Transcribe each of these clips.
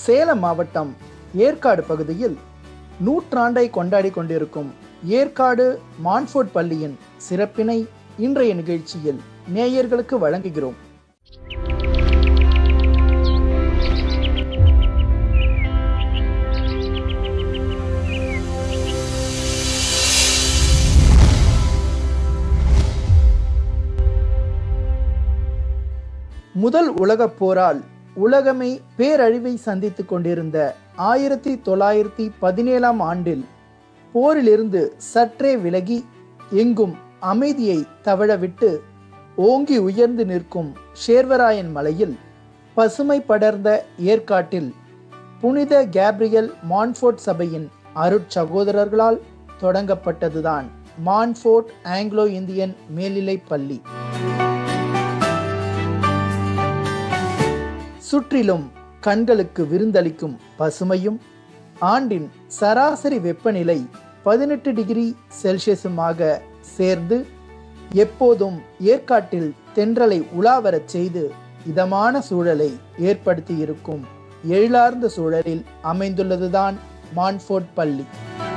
சேலம் மாவட்டம் ஏற்காடு பகுதியில் நூற்றாண்டை கொண்டாடி கொண்டிருக்கும் ஏற்காடு மான்ஃபோர்ட் பள்ளியின் சிறப்பினை இன்றைய நிகழ்ச்சியில் நேயர்களுக்கு வழங்குகிறோம் முதல் உலகப் போரால் உலகமே பேரழிவை சந்தித்துக் கொண்டிருந்த ஆயிரத்தி தொள்ளாயிரத்தி பதினேழாம் ஆண்டில் போரிலிருந்து சற்றே விலகி எங்கும் அமைதியை தவழவிட்டு ஓங்கி உயர்ந்து நிற்கும் சேர்வராயன் மலையில் பசுமை படர்ந்த ஏற்காட்டில் புனித கேப்ரியல் மான்ஃபோர்ட் சபையின் அருட்சகோதரர்களால் தொடங்கப்பட்டதுதான் மான்ஃபோர்ட் ஆங்கிலோ இந்தியன் மேல்நிலைப் பள்ளி சுற்றிலும் கண்களுக்கு விருந்தளிக்கும் பசுமையும் ஆண்டின் சராசரி வெப்பநிலை பதினெட்டு டிகிரி செல்சியஸுமாக சேர்ந்து எப்போதும் ஏற்காட்டில் தென்றலை உலாவரச் செய்து இதமான சூழலை ஏற்படுத்தியிருக்கும் எழிலார்ந்த சூழலில் அமைந்துள்ளதுதான் மான்ஃபோர்ட் பள்ளி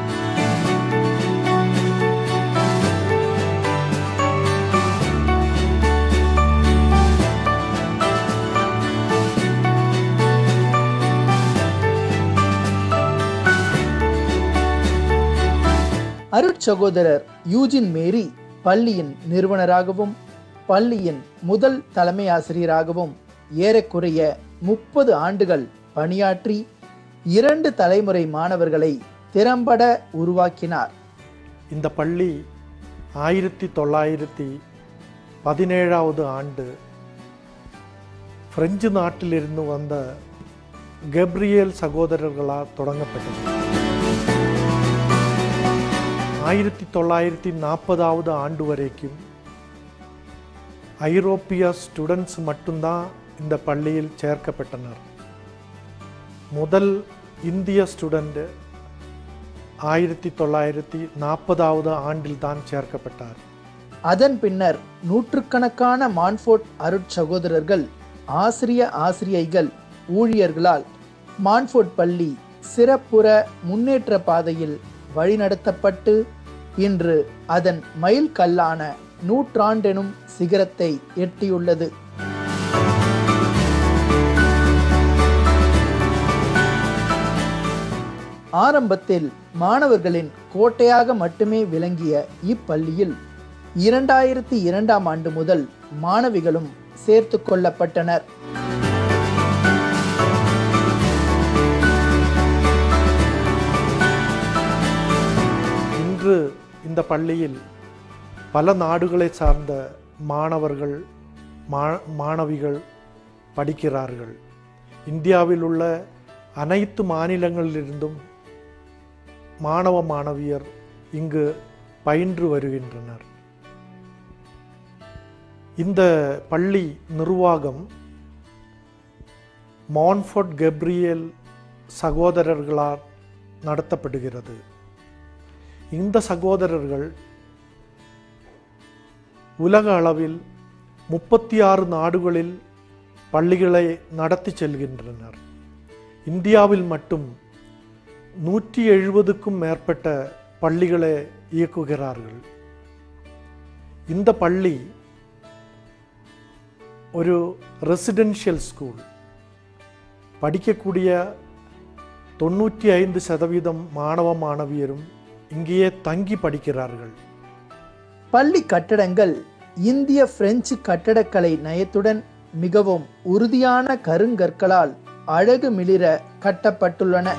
அருட்சகோதரர் யூஜின் மேரி பள்ளியின் நிறுவனராகவும் பள்ளியின் முதல் தலைமை ஆசிரியராகவும் ஏறக்குறைய முப்பது ஆண்டுகள் பணியாற்றி இரண்டு தலைமுறை மாணவர்களை திறம்பட உருவாக்கினார் இந்த பள்ளி ஆயிரத்தி தொள்ளாயிரத்தி பதினேழாவது ஆண்டு பிரெஞ்சு நாட்டிலிருந்து வந்த கெப்ரியல் சகோதரர்களால் தொடங்கப்பட்டது ஆயிரத்தி தொள்ளாயிரத்தி நாற்பதாவது ஆண்டு வரைக்கும் ஐரோப்பிய ஸ்டூடெண்ட்ஸ் மட்டும்தான் இந்த பள்ளியில் சேர்க்கப்பட்டனர் முதல் இந்திய ஸ்டூடெண்ட் ஆயிரத்தி தொள்ளாயிரத்தி நாற்பதாவது ஆண்டில் தான் சேர்க்கப்பட்டார் அதன் பின்னர் நூற்றுக்கணக்கான மான்ஃபோர்ட் அருட்சகோதரர்கள் ஆசிரிய ஆசிரியைகள் ஊழியர்களால் மான்ஃபோர்ட் பள்ளி சிறப்புற முன்னேற்ற பாதையில் வழிநடத்தப்பட்டு இன்று அதன் மைல் கல்லான நூற்றாண்டெனும் சிகரத்தை எட்டியுள்ளது ஆரம்பத்தில் மாணவர்களின் கோட்டையாக மட்டுமே விளங்கிய இப்பள்ளியில் இரண்டாயிரத்தி இரண்டாம் ஆண்டு முதல் மாணவிகளும் சேர்த்து கொள்ளப்பட்டனர் இன்று இந்த பள்ளியில் பல நாடுகளை சார்ந்த மாணவர்கள் மா- மாணவிகள் படிக்கிறார்கள் இந்தியாவில் உள்ள அனைத்து மாநிலங்களிலிருந்தும் மாணவ மாணவியர் இங்கு பயின்று வருகின்றனர் இந்த பள்ளி நிர்வாகம் மான்ஃபோர்ட் கெப்ரியல் சகோதரர்களால் நடத்தப்படுகிறது இந்த சகோதரர்கள் உலக அளவில் முப்பத்தி ஆறு நாடுகளில் பள்ளிகளை நடத்தி செல்கின்றனர் இந்தியாவில் மட்டும் நூற்றி எழுபதுக்கும் மேற்பட்ட பள்ளிகளை இயக்குகிறார்கள் இந்த பள்ளி ஒரு ரெசிடென்ஷியல் ஸ்கூல் படிக்கக்கூடிய தொண்ணூற்றி ஐந்து சதவீதம் மாணவ மாணவியரும் இங்கேயே தங்கி படிக்கிறார்கள் பள்ளி கட்டடங்கள் இந்திய பிரெஞ்சு கட்டடக்கலை நயத்துடன் மிகவும் உறுதியான கருங்கற்களால் அழகு மிளிர கட்டப்பட்டுள்ளன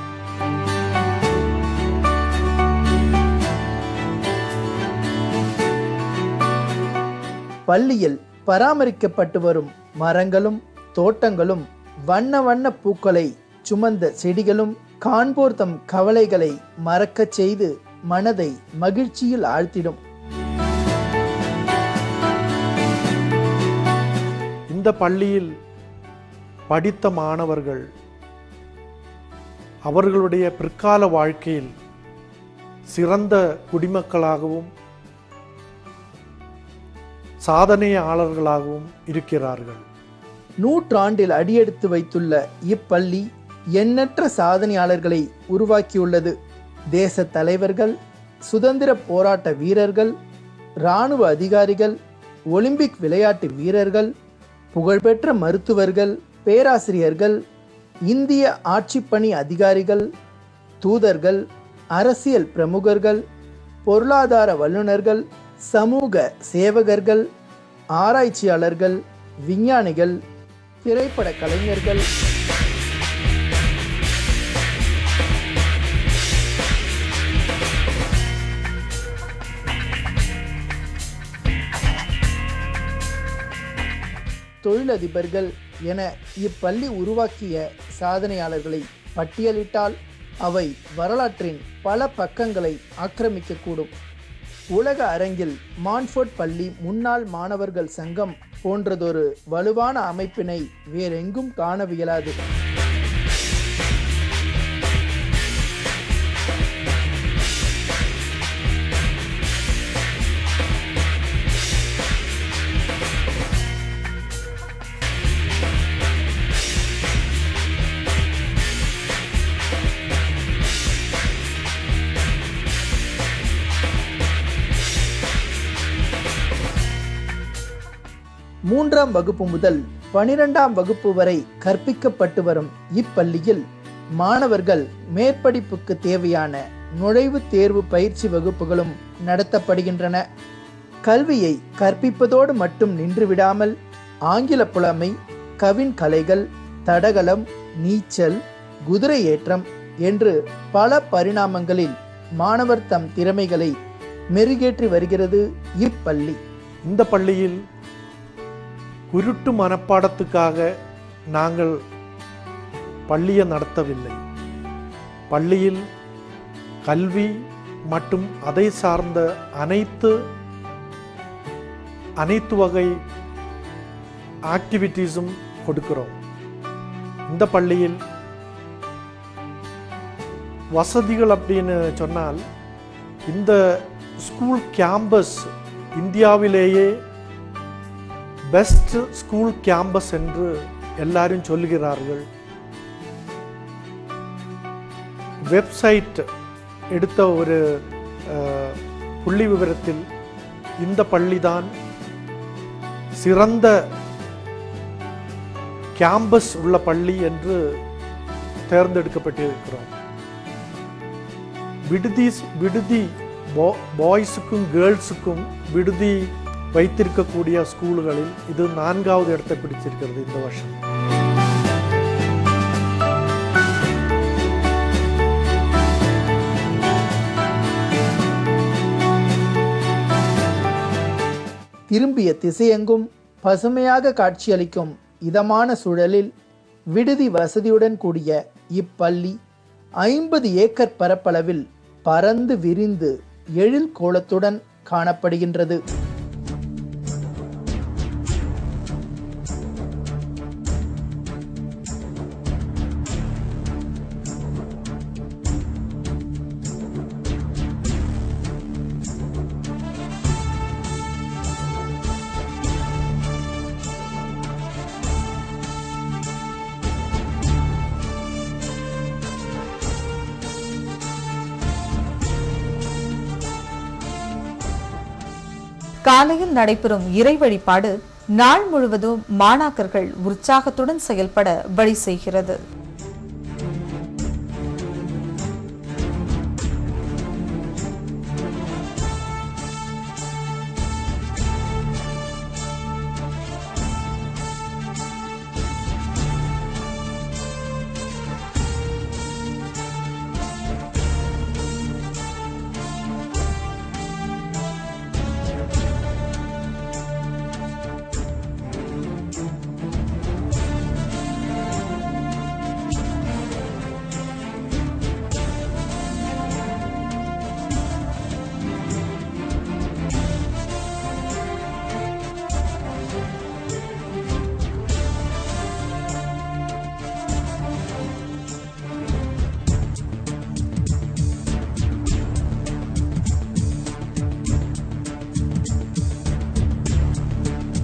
பள்ளியில் பராமரிக்கப்பட்டு வரும் மரங்களும் தோட்டங்களும் வண்ண வண்ண பூக்களை சுமந்த செடிகளும் காண்போர் தம் கவலைகளை மறக்கச் செய்து மனதை மகிழ்ச்சியில் ஆழ்த்திடும் இந்த பள்ளியில் படித்த மாணவர்கள் அவர்களுடைய பிற்கால வாழ்க்கையில் சிறந்த குடிமக்களாகவும் சாதனையாளர்களாகவும் இருக்கிறார்கள் நூற்றாண்டில் அடியெடுத்து வைத்துள்ள இப்பள்ளி எண்ணற்ற சாதனையாளர்களை உருவாக்கியுள்ளது தேச தலைவர்கள் சுதந்திர போராட்ட வீரர்கள் இராணுவ அதிகாரிகள் ஒலிம்பிக் விளையாட்டு வீரர்கள் புகழ்பெற்ற மருத்துவர்கள் பேராசிரியர்கள் இந்திய ஆட்சிப்பணி அதிகாரிகள் தூதர்கள் அரசியல் பிரமுகர்கள் பொருளாதார வல்லுநர்கள் சமூக சேவகர்கள் ஆராய்ச்சியாளர்கள் விஞ்ஞானிகள் திரைப்பட கலைஞர்கள் தொழிலதிபர்கள் என இப்பள்ளி உருவாக்கிய சாதனையாளர்களை பட்டியலிட்டால் அவை வரலாற்றின் பல பக்கங்களை ஆக்கிரமிக்கக்கூடும் உலக அரங்கில் மான்ஃபோர்ட் பள்ளி முன்னாள் மாணவர்கள் சங்கம் போன்றதொரு வலுவான அமைப்பினை வேறெங்கும் காணவியலாது மூன்றாம் வகுப்பு முதல் பனிரெண்டாம் வகுப்பு வரை கற்பிக்கப்பட்டு வரும் இப்பள்ளியில் மாணவர்கள் மேற்படிப்புக்கு தேவையான நுழைவுத் தேர்வு பயிற்சி வகுப்புகளும் நடத்தப்படுகின்றன கல்வியை கற்பிப்பதோடு மட்டும் நின்றுவிடாமல் ஆங்கில புலமை கவின் கலைகள் தடகளம் நீச்சல் குதிரை ஏற்றம் என்று பல பரிணாமங்களில் மாணவர் தம் திறமைகளை மெருகேற்றி வருகிறது இப்பள்ளி இந்த பள்ளியில் குருட்டு மனப்பாடத்துக்காக நாங்கள் பள்ளியை நடத்தவில்லை பள்ளியில் கல்வி மற்றும் அதை சார்ந்த அனைத்து அனைத்து வகை ஆக்டிவிட்டீஸும் கொடுக்கிறோம் இந்த பள்ளியில் வசதிகள் அப்படின்னு சொன்னால் இந்த ஸ்கூல் கேம்பஸ் இந்தியாவிலேயே பெஸ்ட் ஸ்கூல் கேம்பஸ் என்று எல்லாரும் சொல்கிறார்கள் வெப்சைட் எடுத்த ஒரு அஹ், புள்ளி விவரத்தில் இந்த பள்ளிதான் சிறந்த கேம்பஸ் உள்ள பள்ளி என்று தேர்ந்தெடுக்கப்பட்டிருக்கிறோம் விடுதி விடுதி பாய்ஸுக்கும் கேர்ள்ஸுக்கும் விடுதி வைத்திருக்கக்கூடிய ஸ்கூல்களில் இது நான்காவது இடத்தை பிடிச்சிருக்கிறது இந்த வருஷம் திரும்பிய திசையெங்கும் பசுமையாக காட்சியளிக்கும் இதமான சூழலில் விடுதி வசதியுடன் கூடிய இப்பள்ளி ஐம்பது ஏக்கர் பரப்பளவில் பரந்து விரிந்து எழில் கோலத்துடன் காணப்படுகின்றது காலையில் நடைபெறும் இறை வழிபாடு நாள் முழுவதும் மாணாக்கர்கள் உற்சாகத்துடன் செயல்பட வழி செய்கிறது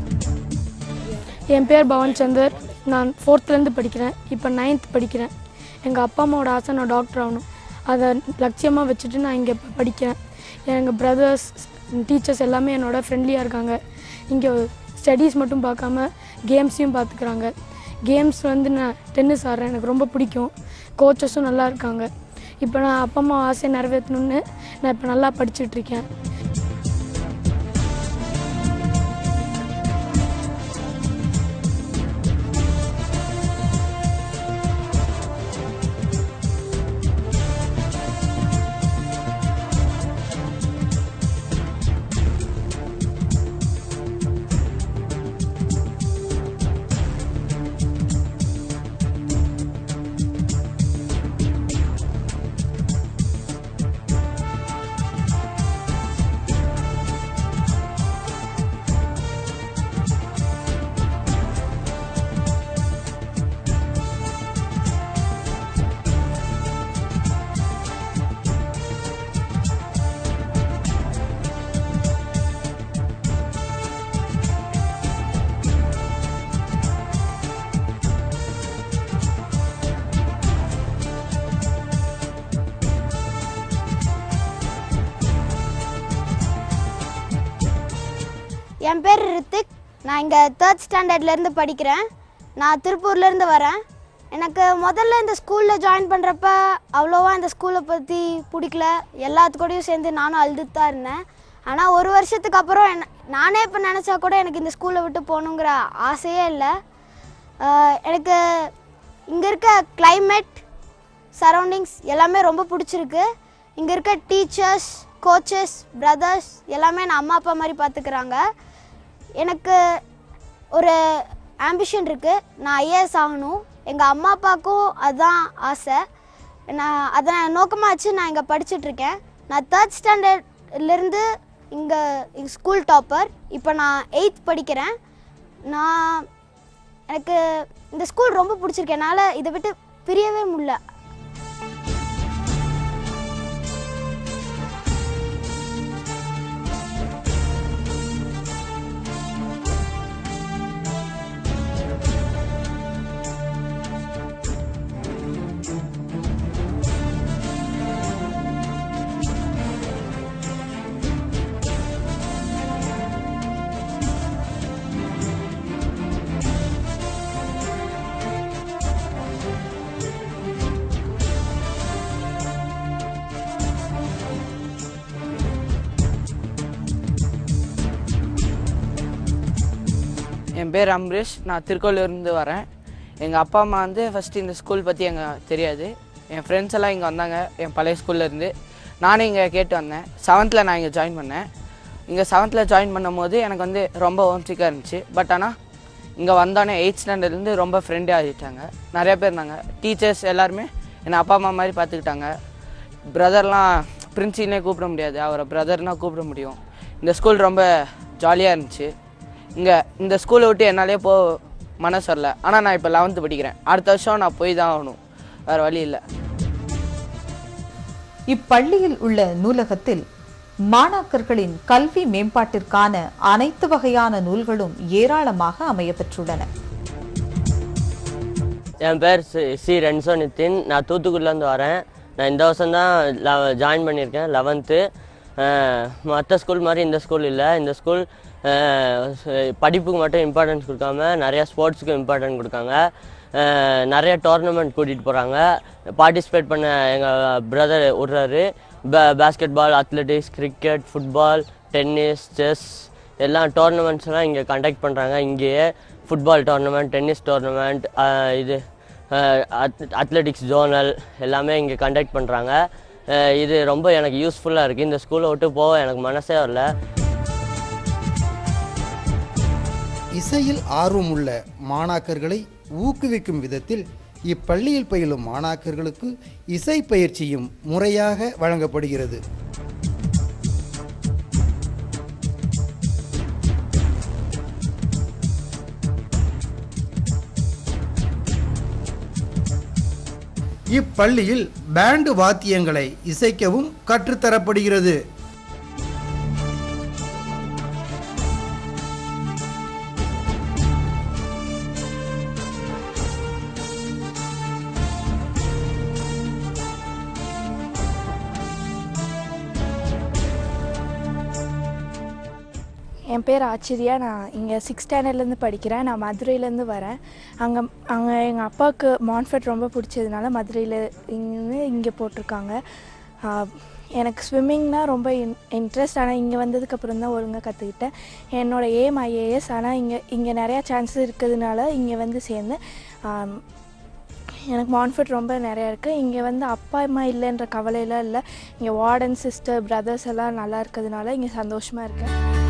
என் பேர் பவன் சந்தர் நான் ஃபோர்த்துலேருந்து படிக்கிறேன் இப்போ நைன்த் படிக்கிறேன் எங்கள் அப்பா அம்மாவோட ஆசை நான் டாக்டர் ஆகணும் அதை லட்சியமாக வச்சுட்டு நான் இங்கே படிக்கிறேன் எங்கள் பிரதர்ஸ் டீச்சர்ஸ் எல்லாமே என்னோட ஃப்ரெண்ட்லியாக இருக்காங்க இங்கே ஸ்டடீஸ் மட்டும் பார்க்காம கேம்ஸையும் பார்த்துக்கிறாங்க கேம்ஸ் வந்து நான் டென்னிஸ் ஆடுறேன் எனக்கு ரொம்ப பிடிக்கும் கோச்சஸும் நல்லா இருக்காங்க இப்போ நான் அப்பா அம்மா ஆசையை நிறைவேற்றணுன்னு நான் இப்போ நல்லா படிச்சுட்டு இருக்கேன் என் பேர் ரித்திக் நான் இங்கே தேர்ட் ஸ்டாண்டர்ட்லேருந்து படிக்கிறேன் நான் திருப்பூர்லேருந்து வரேன் எனக்கு முதல்ல இந்த ஸ்கூலில் ஜாயின் பண்ணுறப்ப அவ்வளோவா இந்த ஸ்கூலை பற்றி பிடிக்கல எல்லாத்துக்கூடயும் சேர்ந்து நானும் அழுதுட்டு தான் இருந்தேன் ஆனால் ஒரு வருஷத்துக்கு அப்புறம் என்ன நானே இப்போ நினச்சா கூட எனக்கு இந்த ஸ்கூலை விட்டு போகணுங்கிற ஆசையே இல்லை ஆஹ் எனக்கு இங்கே இருக்க climate சரௌண்டிங்ஸ் எல்லாமே ரொம்ப பிடிச்சிருக்கு இங்கே இருக்க டீச்சர்ஸ் கோச்சஸ் பிரதர்ஸ் எல்லாமே நான் அம்மா அப்பா மாதிரி பார்த்துக்கிறாங்க எனக்கு ஒரு ஆம்பிஷன் இருக்குது நான் ஐஏஎஸ் ஆகணும் எங்கள் அம்மா அப்பாவுக்கும் அதுதான் ஆசை நான் அதை நான் நோக்கமாக வச்சு நான் இங்கே படிச்சுட்ருக்கேன் நான் தேர்ட் ஸ்டாண்டர்ட்லேருந்து இங்கே ஸ்கூல் டாப்பர் இப்போ நான் எயித் படிக்கிறேன் நான் எனக்கு இந்த ஸ்கூல் ரொம்ப பிடிச்சிருக்கு என்னால் இதை விட்டு பிரியவே முடியல என் பேர் அம்ரீஷ் நான் திருக்கோவிலூர்லேருந்து வரேன் எங்கள் அப்பா அம்மா வந்து ஃபஸ்ட்டு இந்த ஸ்கூல் பற்றி எங்கள் தெரியாது என் ஃப்ரெண்ட்ஸ் எல்லாம் இங்கே வந்தாங்க என் பழைய ஸ்கூல்ல இருந்து நானே இங்கே கேட்டு வந்தேன் செவன்த்தில் நான் இங்கே ஜாயின் பண்ணேன் இங்கே செவன்த்தில் ஜாயின் பண்ணும்போது எனக்கு வந்து ரொம்ப ஹோம்சிக்காக இருந்துச்சு பட் ஆனால் இங்கே வந்தோடனே எயிட் ஸ்டாண்டர்ட்லேருந்து ரொம்ப ஃப்ரெண்டே ஆகிட்டாங்க நிறைய பேர் இருந்தாங்க டீச்சர்ஸ் எல்லாருமே என்னை அப்பா அம்மா மாதிரி பார்த்துக்கிட்டாங்க பிரதர்லாம் பிரின்சினே கூப்பிட முடியாது அவரை பிரதர்னா கூப்பிட முடியும் இந்த ஸ்கூல் ரொம்ப ஜாலியாக இருந்துச்சு இங்கே இந்த ஸ்கூலை விட்டு என்னாலே போ மனசு வரல ஆனால் நான் இப்போ லெவன்த்து படிக்கிறேன் அடுத்த வருஷம் நான் போய் தான் ஆகணும் வேறு வழி இல்லை இப்பள்ளியில் உள்ள நூலகத்தில் மாணாக்கர்களின் கல்வி மேம்பாட்டிற்கான அனைத்து வகையான நூல்களும் ஏராளமாக அமையப்பெற்றுள்ளன என் பேர் சி சி ரென்சோ நிதின் நான் தூத்துக்குடிலேருந்து வரேன் நான் இந்த வருஷம் தான் ஜாயின் பண்ணியிருக்கேன் லெவன்த்து மற்ற ஸ்கூல் மாதிரி இந்த ஸ்கூல் இல்லை இந்த ஸ்கூல் படிப்புக்கு மட்டும் இம்பார்ட்டன்ஸ் கொடுக்காம நிறையா ஸ்போர்ட்ஸுக்கு இம்பார்ட்டன்ட் கொடுக்காங்க அஹ், நிறைய டோர்னமெண்ட் கூட்டிகிட்டு போகிறாங்க பார்ட்டிசிபேட் பண்ண எங்கள் பிரதர் விட்றாரு பே basketball athletics cricket football tennis chess எல்லாம் டோர்னமெண்ட்ஸ்லாம் இங்கே கண்டக்ட் பண்ணுறாங்க இங்கேயே ஃபுட்பால் டோர்னமெண்ட் டென்னிஸ் டோர்னமெண்ட் இது அத்லெட்டிக்ஸ் ஜோனல் எல்லாமே இங்கே கண்டக்ட் பண்ணுறாங்க இது ரொம்ப எனக்கு யூஸ்ஃபுல்லாக இருக்குது இந்த ஸ்கூலை விட்டு போக எனக்கு மனசே வரல இசையில் ஆர்வமுள்ள மாணாக்கர்களை ஊக்குவிக்கும் விதத்தில் இப்பள்ளியில் பயிலும் மாணாக்கர்களுக்கு இசை பயிற்சியும் முறையாக வழங்கப்படுகிறது இப்பள்ளியில் பேண்டு வாத்தியங்களை இசைக்கவும் கற்றுத்தரப்படுகிறது என் பேர் ஆச்சரியா நான் இங்கே சிக்ஸ் ஸ்டாண்டர்ட்லேருந்து படிக்கிறேன் நான் மதுரையிலேருந்து வரேன் அங்கே அங்கே எங்கள் அப்பாவுக்கு மான்ஃபெட் ரொம்ப பிடிச்சதுனால மதுரையில் இங்கே இங்கே போட்டிருக்காங்க ஆஹ், எனக்கு ஸ்விம்மிங்னா ரொம்ப இன் இன்ட்ரெஸ்ட் ஆனால் இங்கே வந்ததுக்கப்புறம் தான் ஒழுங்காக கற்றுக்கிட்டேன் என்னோட ஏம் ஐஏஎஸ் ஆனால் இங்கே இங்கே நிறையா சான்சஸ் இருக்கிறதுனால இங்கே வந்து சேர்ந்து ஆம், எனக்கு மான்ஃபிட் ரொம்ப நிறையா இருக்குது இங்கே வந்து அப்பா அம்மா இல்லைன்ற கவலையெல்லாம் இல்லை இங்கே வார்டன் சிஸ்டர் பிரதர்ஸ் எல்லாம் நல்லா இருக்கிறதுனால இங்கே சந்தோஷமாக இருக்கேன்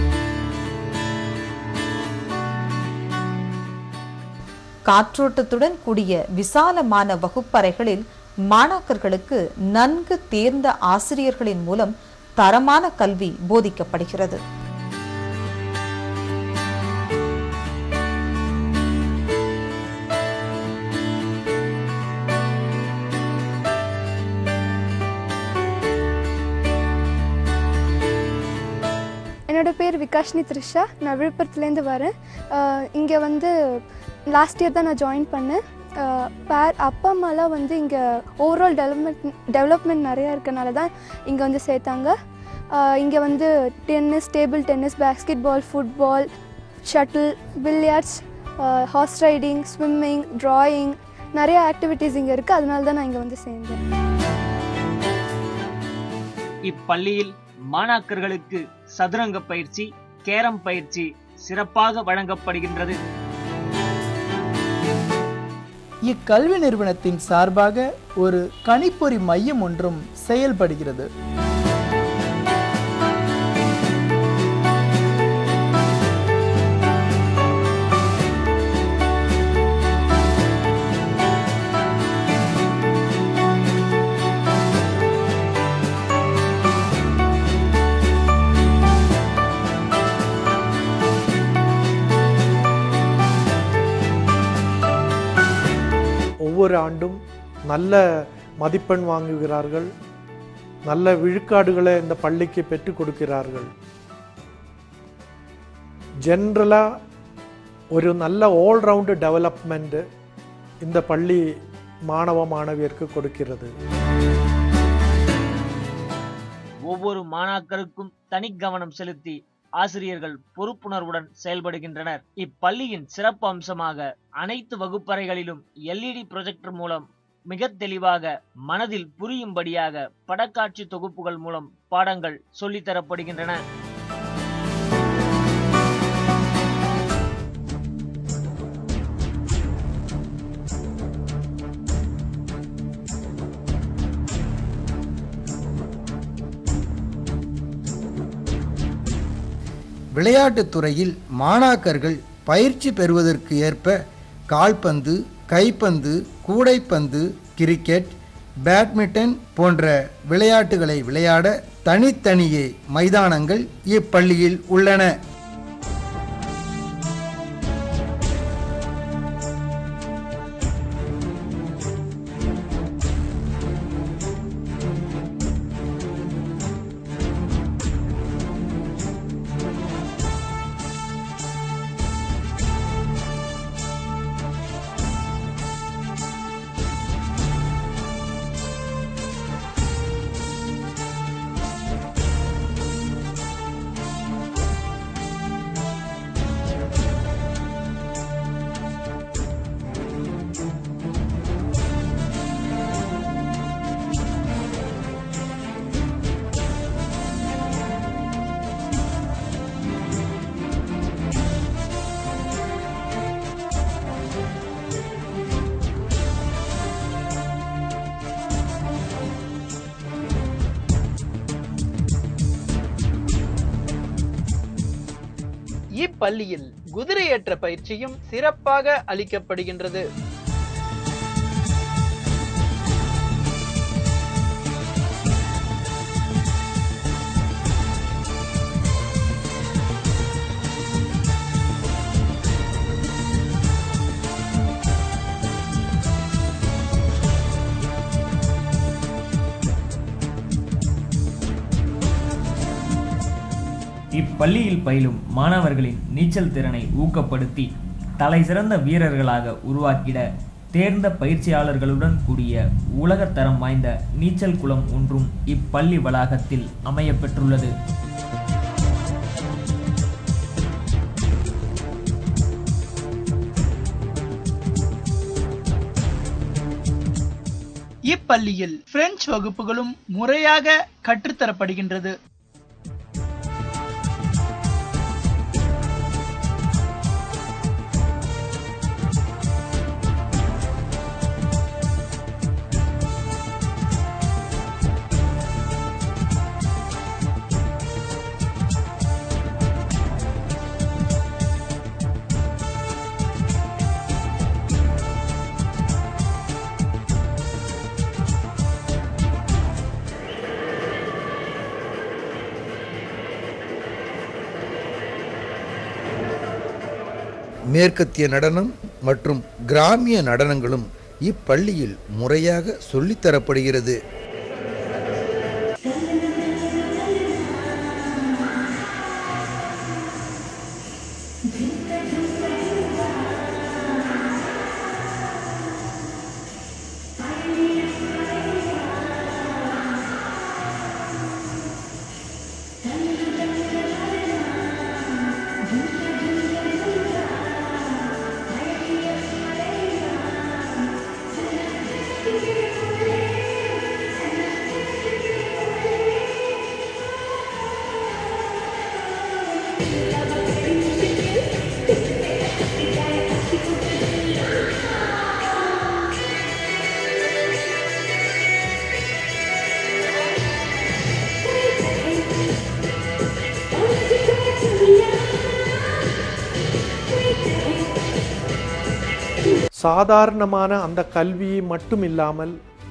காற்றோட்டத்துடன் கூடிய விசாலமான வகுப்பறைகளில் மாணாக்கர்களுக்கு நன்கு தேர்ந்த ஆசிரியர்களின் மூலம் தரமான கல்வி போதிக்கப்படுகிறது என்னோட பேர் விகாஷ்னி த்ரிஷா நான் விழுப்புரத்துலேருந்து வரேன் இங்கே வந்து லாஸ்ட் இயர் தான் நான் ஜாயின் பண்ணேன் அஹ் பேர் அப்பா அம்மாலாம் வந்து இங்கே ஓவரால் டெவலப்மெண்ட் டெவலப்மெண்ட் நிறையா இருக்கனால தான் இங்கே வந்து சேர்த்தாங்க இங்கே வந்து tennis table tennis basketball football shuttle billiards horse riding swimming drawing நிறைய ஆக்டிவிட்டீஸ் இங்கே இருக்குது அதனால தான் நான் இங்கே வந்து சேர்ந்தேன் இப்பள்ளியில் மாணாக்கர்களுக்கு சதுரங்க பயிற்சி கேரம் பயிற்சி சிறப்பாக வழங்கப்படுகின்றது இக்கல்வி நிறுவனத்தின் சார்பாக ஒரு கணிப்பொறி மையம் ஒன்றும் செயல்படுகிறது ஒவ்வொரு ஆண்டும் நல்ல மதிப்பெண் வாங்குகிறார்கள் நல்ல விழுக்காடுகளை இந்த பள்ளிக்கு பெற்றுக் கொடுக்கிறார்கள் ஜென்ரலாக ஒரு நல்ல ஆல்ரவுண்டு டெவலப்மெண்ட் இந்த பள்ளி மாணவ மாணவியருக்கு கொடுக்கிறது ஒவ்வொரு மாணாக்கருக்கும் தனி கவனம் செலுத்தி ஆசிரியர்கள் பொறுப்புணர்வுடன் செயல்படுகின்றனர் இப்பள்ளியின் சிறப்பு அம்சமாக அனைத்து வகுப்பறைகளிலும் எல்இடி ப்ரொஜெக்டர் மூலம் மிக தெளிவாக மனதில் புரியும்படியாக படக்காட்சி தொகுப்புகள் மூலம் பாடங்கள் சொல்லித்தரப்படுகின்றன விளையாட்டுத் துறையில் மாணாக்கர்கள் பயிற்சி பெறுவதற்கு ஏற்ப கால்பந்து கைப்பந்து கூடைப்பந்து கிரிக்கெட் பேட்மிண்டன் போன்ற விளையாட்டுகளை விளையாட தனித்தனியே மைதானங்கள் இப்பள்ளியில் உள்ளன இப்பள்ளியில் குதிரையேற்ற பயிற்சியும் சிறப்பாக அளிக்கப்படுகின்றது இப்பள்ளியில் பயிலும் மாணவர்களின் நீச்சல் திறனை ஊக்கப்படுத்தி தலை சிறந்த வீரர்களாக உருவாக்கிட தேர்ந்த பயிற்சியாளர்களுடன் கூடிய உலகத்தரம் வாய்ந்த நீச்சல் குளம் ஒன்றும் இப்பள்ளி வளாகத்தில் அமையப்பெற்றுள்ளது இப்பள்ளியில் பிரெஞ்சு வகுப்புகளும் முறையாக கற்றுத்தரப்படுகின்றது மேற்கத்திய நடனம் மற்றும் கிராமிய நடனங்களும் இப்பள்ளியில் முறையாக சொல்லித்தரப்படுகிறது சாதாரணமான அந்த கல்வியை மட்டும் இல்லாமல்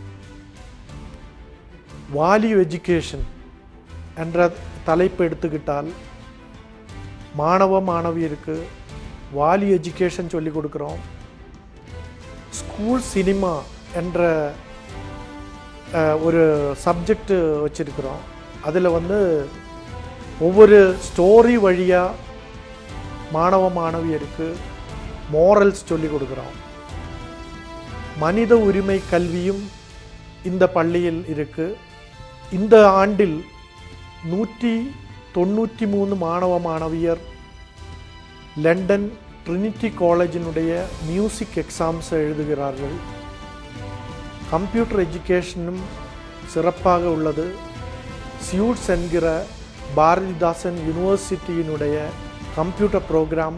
வால்யூ எஜுகேஷன் என்ற தலைப்பு எடுத்துக்கிட்டால் மாணவ மாணவியருக்கு வால்யூ எஜுகேஷன் சொல்லி கொடுக்குறோம் ஸ்கூல் சினிமா என்ற அஹ், ஒரு சப்ஜெக்ட் வச்சுருக்கிறோம் அதில் வந்து ஒவ்வொரு ஸ்டோரி வழியாக மாணவ மாணவியருக்கு மோரல்ஸ் சொல்லி கொடுக்குறோம் மனித உரிமை கல்வியும் இந்த பள்ளியில் இருக்கு இந்த ஆண்டில் நூற்றி தொண்ணூற்றி மூணு மாணவ மாணவியர் லண்டன் ட்ரினிட்டி காலேஜினுடைய மியூசிக் எக்ஸாம்ஸ் எழுதுகிறார்கள் கம்ப்யூட்டர் எஜுகேஷனும் சிறப்பாக உள்ளது சியூட்ஸ் என்கிற பாரதிதாசன் யூனிவர்சிட்டியினுடைய கம்ப்யூட்டர் ப்ரோக்ராம்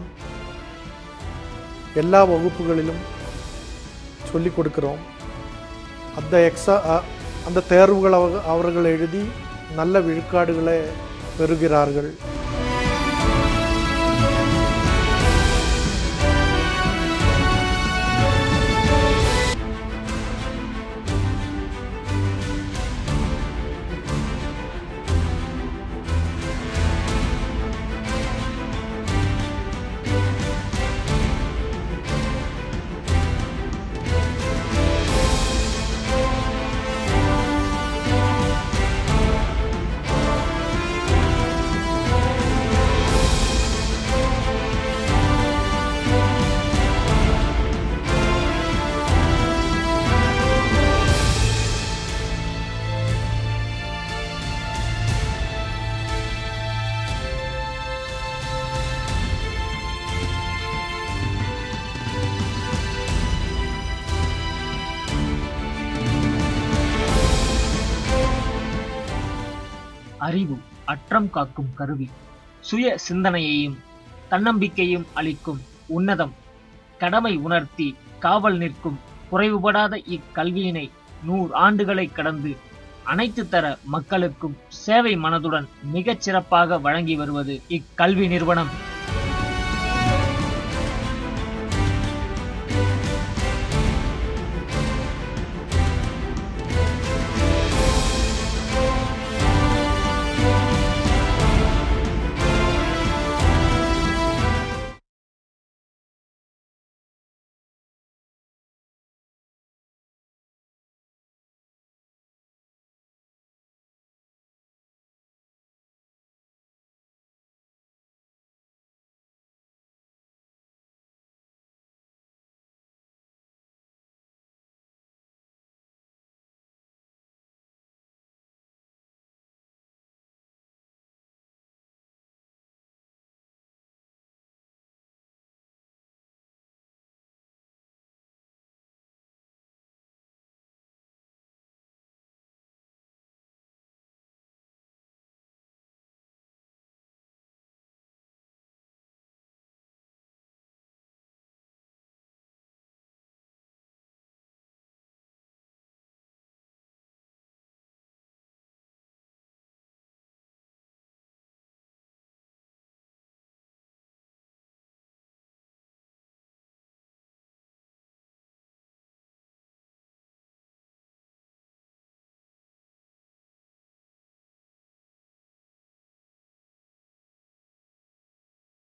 எல்லா வகுப்புகளிலும் சொல்லிக் கொடுக்கிறோம் அந்த எக்ஸா அ- அந்த தேர்வுகள் அவ- அவர்கள் எழுதி நல்ல விழுக்காடுகளை பெறுகிறார்கள் அறிவு அற்றம் காக்கும் கருவி சுய சிந்தனையையும் தன்னம்பிக்கையும் அளிக்கும் உன்னதம் கடமை உணர்த்தி காவல் நிற்கும் குறைவுபடாத இக்கல்வியினை நூறு ஆண்டுகளை கடந்து அனைத்து தர மக்களுக்கும் சேவை மனதுடன் மிகச் சிறப்பாக வழங்கி வருவது இக்கல்வி நிறுவனம்